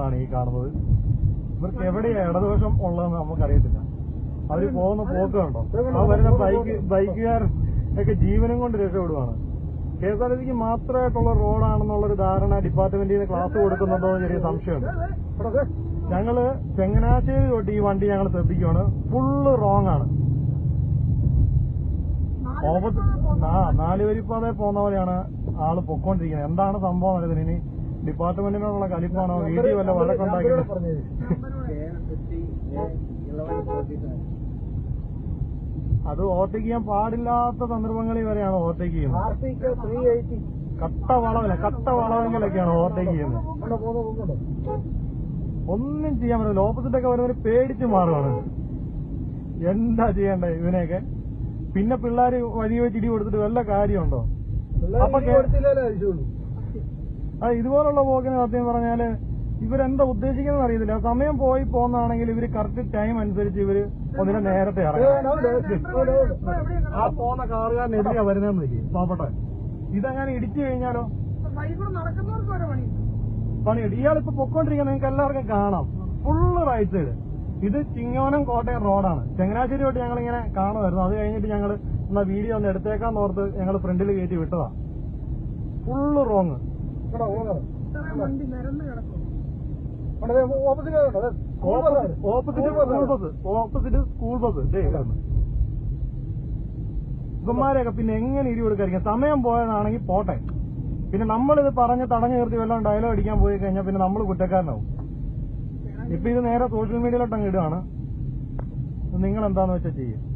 റോഡാണ് ഈ കാണുന്നത് ഇവർക്ക് എവിടെയാ ഇടതുവശം ഉള്ളതെന്ന് നമുക്കറിയത്തില്ല അവര് പോകുന്ന പോക്ക് കണ്ടോ ആ വരുന്ന ബൈക്ക് ബൈക്കുകാരൻ ഒക്കെ ജീവനും കൊണ്ട് രക്ഷപ്പെടുവാണ് കെ എസ് ആർ ടി സിക്ക് മാത്രമായിട്ടുള്ള റോഡാണെന്നുള്ളൊരു ധാരണ ഡിപ്പാർട്ട്മെന്റിൽ നിന്ന് ക്ലാസ് കൊടുക്കുന്നുണ്ടോ എന്ന് ചെറിയ സംശയമുണ്ട് ഞങ്ങള് ചെങ്ങനാശ്ശേരി തൊട്ട് ഈ വണ്ടി ഞങ്ങൾ ശ്രദ്ധിക്കുവാണ് ഫുള്ള് റോങ് ആണ് ഓപ്പോസിറ്റ് ആ നാലുവരിപ്പാതെ പോകുന്ന പോലെയാണ് ആള് പൊക്കോണ്ടിരിക്കുന്നത് എന്താണ് സംഭവം അറിയത്തില്ല ഇനി ഡിപ്പാർട്ട്മെന്റിനോടുള്ള കലിപ്പാണോ വീഡിയോ വല്ല വഴക്കുണ്ടാക്കിയത് അത് ഓവർടേക്ക് ചെയ്യാൻ പാടില്ലാത്ത സന്ദർഭങ്ങളിൽ വരെയാണ് ഓവർടേക്ക് ചെയ്യുന്നത് കട്ട വളവില്ല കട്ട വളവെങ്കിലൊക്കെയാണ് ഓവർടേക്ക് ചെയ്യുന്നത് ഒന്നും ചെയ്യാൻ പറ്റില്ല ഓപ്പോസിറ്റ് ഒക്കെ വരുന്നവർ പേടിച്ച് മാറുവാണ് എന്താ ചെയ്യണ്ടേ ഇവനെയൊക്കെ പിന്നെ പിള്ളേര് വഴി വെച്ച് ഇടി കൊടുത്തിട്ട് വല്ല കാര്യമുണ്ടോ അപ്പൊ കേ- ആ ഇതുപോലുള്ള പോക്കിന് സത്യം പറഞ്ഞാല് ഇവരെന്താ ഉദ്ദേശിക്കുന്നത് അറിയത്തില്ല സമയം പോയി പോകുന്നതാണെങ്കിൽ ഇവര് കറക്റ്റ് ടൈം അനുസരിച്ച് ഇവര് ഒന്നിനെ നേരത്തെ ഇറങ്ങും ആ പോകുന്ന കാറുകാരനെതിരെയാ വരുന്നതെന്ന് വെക്കും പാപ്പട്ടെ ഇതങ്ങനെ ഇടിച്ചു കഴിഞ്ഞാലോ നടക്കുന്നവർക്ക് വരെ പണി പണിയുണ്ട് ഇയാളിപ്പോ പൊക്കോണ്ടിരിക്കുന്ന നിങ്ങൾക്ക് എല്ലാവർക്കും കാണാം ഫുള്ള് റൈറ്റ് സൈഡ് ഇത് ചിങ്ങോനം കോട്ടയം റോഡാണ് ചങ്ങനാശ്ശേരി തൊട്ട് ഞങ്ങൾ ഇങ്ങനെ കാണുമായിരുന്നു അത് കഴിഞ്ഞിട്ട് ഞങ്ങൾ എന്നാ വീഡിയോ ഒന്ന് എടുത്തേക്കാന്ന് ഓർത്ത് ഞങ്ങൾ ഫ്രണ്ടിൽ കയറ്റി വിട്ടതാ ഫുള്ള് റോങ് ഇത്രയും വണ്ടി നിരന്ന് കിടക്കും opposite school bus opposite school bus ഇവന്മാരെയൊക്കെ പിന്നെ എങ്ങനെ ഇരി കൊടുക്കാതിരിക്കും സമയം പോയതാണെങ്കിൽ പോട്ടെ പിന്നെ നമ്മളിത് പറഞ്ഞ് തടഞ്ഞു നിർത്തി വല്ലതും ഡയലോഗ് അടിക്കാൻ പോയി കഴിഞ്ഞാൽ പിന്നെ നമ്മൾ കുറ്റക്കാരനാവും ഇപ്പൊ ഇത് നേരെ സോഷ്യൽ മീഡിയയിലോട്ട് അങ്ങ് ഇടുകയാണ് നിങ്ങൾ എന്താന്ന് വെച്ചാൽ ചെയ്യും